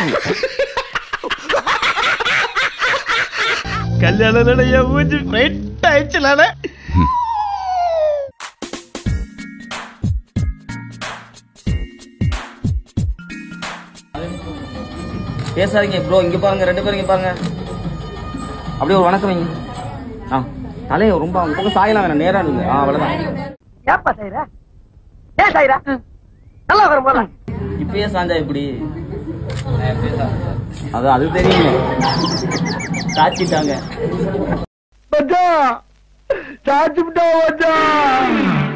கல்யாணம் என் மூஞ்சி ஃப்ரெண்ட் ஆயிடுச்சுலான பேசாதீங்க ப்ரோ இங்க பாருங்க ரெண்டு பேரும் இங்க பாருங்க அப்படியே ஒரு வணக்கம் வைங்க ஆ தலையை ரொம்ப அவங்க பக்கம் சாயலாம் வேணாம் நேரா இருங்க ஆ அவ்வளவுதான் ஏப்பா செய்யற ஏன் செய்யற நல்லா வரும் போல இப்பயே சாஞ்சா இப்படி அது அது தெரியுங்க சாச்சிட்டாங்க மச்சான் சாச்சு விட்டா மச்சான்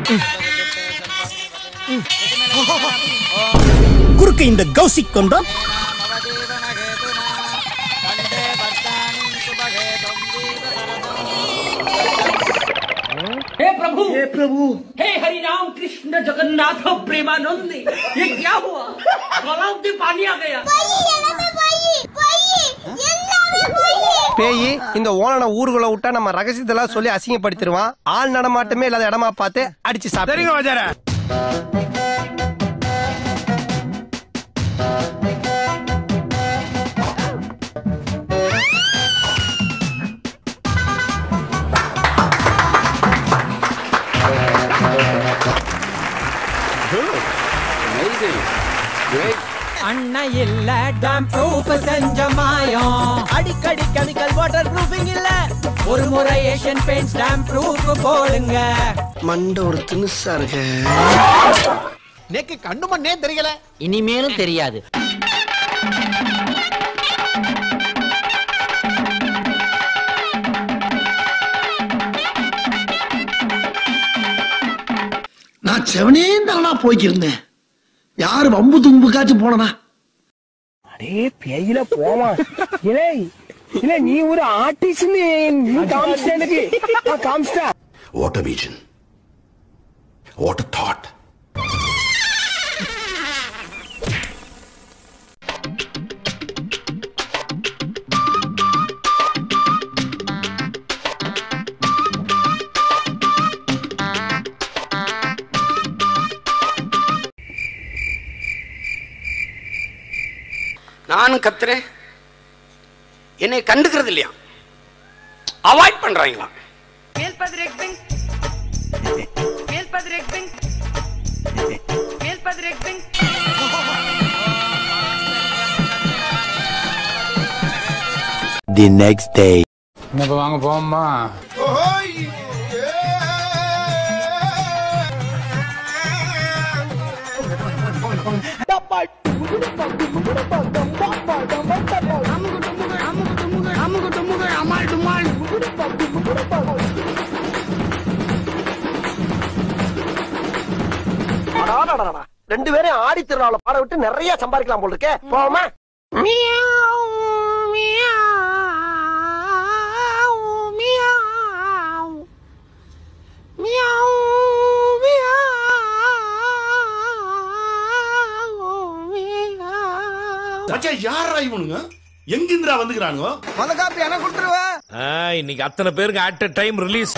குறுக்கு இந்த கௌசிக் கொண்டா हे प्रभु हे प्रभु हे हरि राम कृष्ण जगन्नाथ प्रेमानंद ये क्या हुआ तालाब में पानी आ गया பேய் இந்த ஓனனை ஊருக்குள்ள விட்டா நம்ம ரகசியத்தெல்லாம் சொல்லி அசிங்கப்படுத்திடுவான் ஆள் நடமாட்டமே இல்லாத இடமா பார்த்து அடிச்சு சாப்பிடுங்க வாஜார அண்ணன் இல்ல டேம் ப்ரூஃப் செஞ்ச மாயம் அடிக்கடி கெமிக்கல் வாட்டர் ப்ரூஃபிங் இல்ல ஒரு முறை ஏஷியன் பெயிண்ட்ஸ் டேம் ப்ரூஃப் போடுங்க மண்டை ஒரு திணுசா இருக்கு நேக்கு கண்ணு மண்ணே தெரியல இனிமேலும் தெரியாது நான் செவனே தானா போய்க்கிருந்தேன் யாரு வம்பு தும்புக்காச்சும் போனனா அடே பேயில போமா இலே இல்ல நீ ஒரு ஆர்டிஸ்ட் நீ காமிச்சிட்ட எனக்கு காமிச்சிட்டா what a vision what a thought நானும் கத்துறேன் என்னை கண்டுக்கிறது இல்லையா அவாய்ட் பண்றாங்களா தி நெக்ஸ்ட் டே வாங்க போமா அடாடாடாடா. ரெண்டு பேரும் ஆடி திருநாள பாட விட்டு நிறைய சம்பாதிக்கலாம் போல இருக்கே போமா மச்சான் யாரா இவனுங்க எங்கிந்திரா வந்துக்கிறானுங்க மொத காப்பி எனக்கு கொடுத்துருவேன் இன்னைக்கு அத்தனை பேருக்கு அட் அ டைம் ரிலீஸ்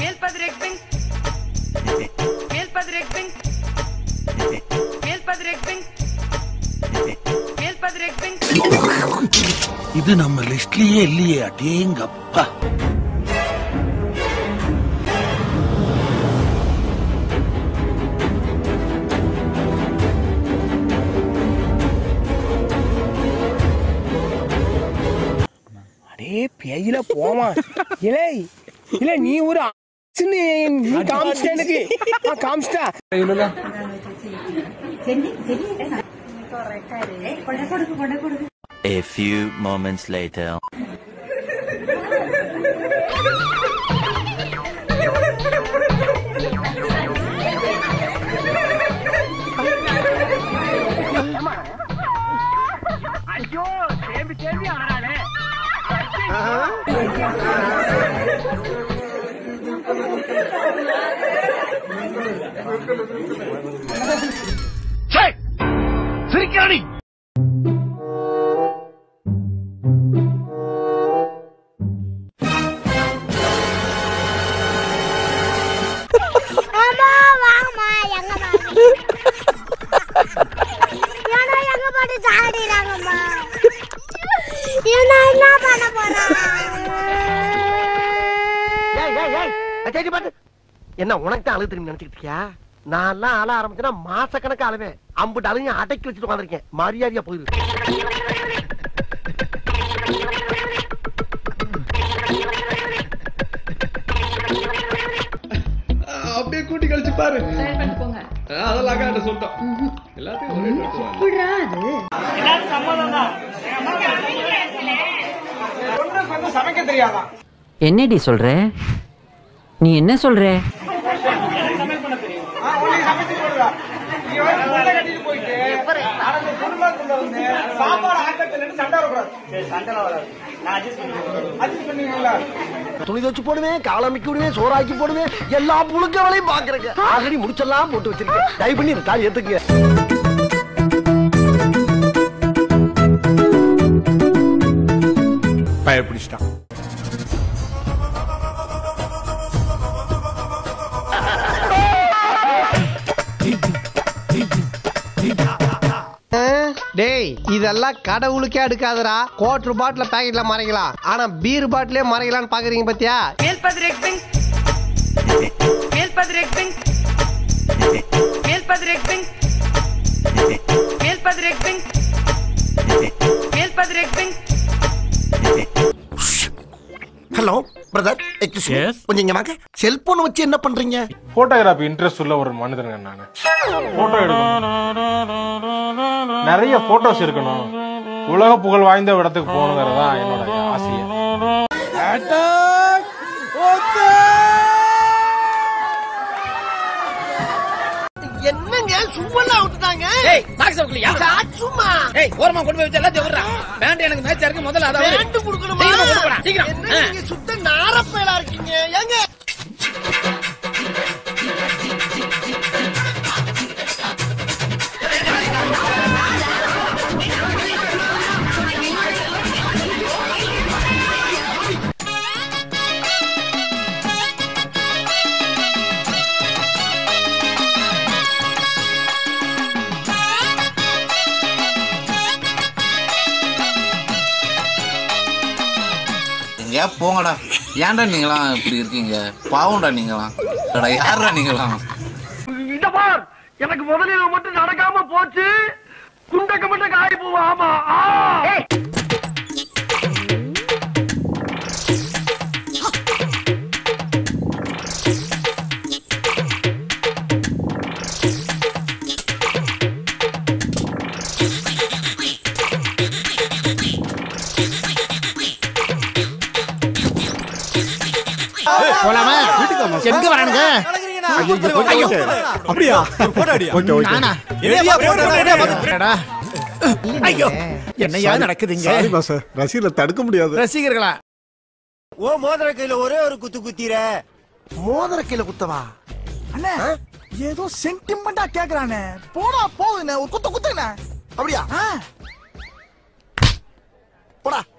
இது நம்ம லிஸ்ட்லயே இல்லையே அடேங்கப்பா அடே பேயில போமா இலே இல்ல நீ ஒரு artist நீ காமிச்சிட்ட எனக்கு காமிச்சிட்டா A few moments later. ஐயோ தேம்பி தேம்பி ஆனாலே சிரிக்கிறானி அம்மா வாங்கம்மா எங்க எங்க பாட்டு சாடிறாங்கம்மா என்ன உனக்கு தான் அழுது திரும்பி நினைச்சிட்டு இருக்கியா நான் எல்லாம் அழ ஆரம்பிச்சேன்னா மாச கணக்கு அழுவேன் அம்புட்டு அழுகையும் அடக்கி வச்சுட்டு உட்காந்துருக்கேன் மரியாதையா போயிரு அப்படியே கூட்டி கழிச்சு பாரு அதெல்லாம் அக்கா சொல்லிட்டோம் எல்லாத்தையும் ஒரே சமைக்க தெரியாதான் என்னடி சொல்ற நீ என்ன சொல்ற சமைச்சு போடுவா நீ வந்து பொண்ணை கட்டிட்டு போயிட்டு ஆனா இந்த குடும்பத்துல வந்து சாப்பாடு ஆக்கத்துல சண்டை வரக்கூடாது சண்டை வராது நான் அட்ஜஸ்ட் பண்ணி அட்ஜஸ்ட் பண்ணுவீங்களா துணி துவச்சு போடுவேன் காலமிக்கு விடுவேன் சோறாக்கி போடுவேன் எல்லா புழுக்க வேலையும் பாக்குறேங்க ஆல்ரெடி முடிச்செல்லாம் போட்டு வச்சிருக்கேன் தயவு பண்ணி இந்த தாலி ஏத்துக்குங்க பயப்பிடிச்சிட்டான் டேய் இதெல்லாம் கடவுளுக்கே அடுக்காதடா கோட்ரு பாட்டில பாக்கெட்ல மறைக்கலாம் ஆனா பீர் பாட்டிலே மறைக்கலாம்னு பாக்குறீங்க பாத்தியா ஹலோ பிரதர் கொஞ்சம் இங்க வாங்க செல்போன் வச்சு என்ன பண்றீங்க போட்டோகிராஃபி இன்ட்ரெஸ்ட் உள்ள ஒரு மனிதனுங்க நானு போட்டோ எடுக்கணும் நிறைய போட்டோஸ் இருக்கணும் உலக புகழ் வாய்ந்த இடத்துக்கு போகணுங்கிறதா என்னோட ஆசையே என்னங்க சும்மா விட்டுட்டாங்க ஏய் பாக்ஸ் அவுட்லையா சும்மா ஏய் ஓரமா கொண்டு போய் வச்சு எல்லாத்தையும் விடுறா பேண்ட் எனக்கு மேட்சா இருக்கு முதல்ல அத விடு. பேண்ட் கொடுக்கணுமா சீக்கிரமா கொண்டு போடா சீக்கிரம் என்ன ஆ. நீங்க சுத்த நாரப்பயலா இருக்கீங்க ஏங்க எங்கேயா போங்கடா ஏன்டா நீங்களாம் இப்படி இருக்கீங்க பாவம்டா நீங்களாம் அடடா, யார்டா நீங்களாம் இத பார் எனக்கு முதலில் மட்டும் நடக்காம போச்சு குண்டக்க மட்டும் காய் போவா ஆமா ஆ. போலாமா எங்க வரானுங்க அப்படியா நானா? ஐயோ என்னையா நடக்குதுங்க ரசிகர்ல தடுக்க முடியாது ரசிகர்களா ஓ மோதிர கையில ஒரே ஒரு குத்து குத்திர மோதிர கீழ குத்தவா அண்ணே ஏதோ சென்டிமெண்டா கேக்குறானே போடா போகுதுண்ணே ஒரு குத்து குத்துங்கண்ணே அப்படியா போடா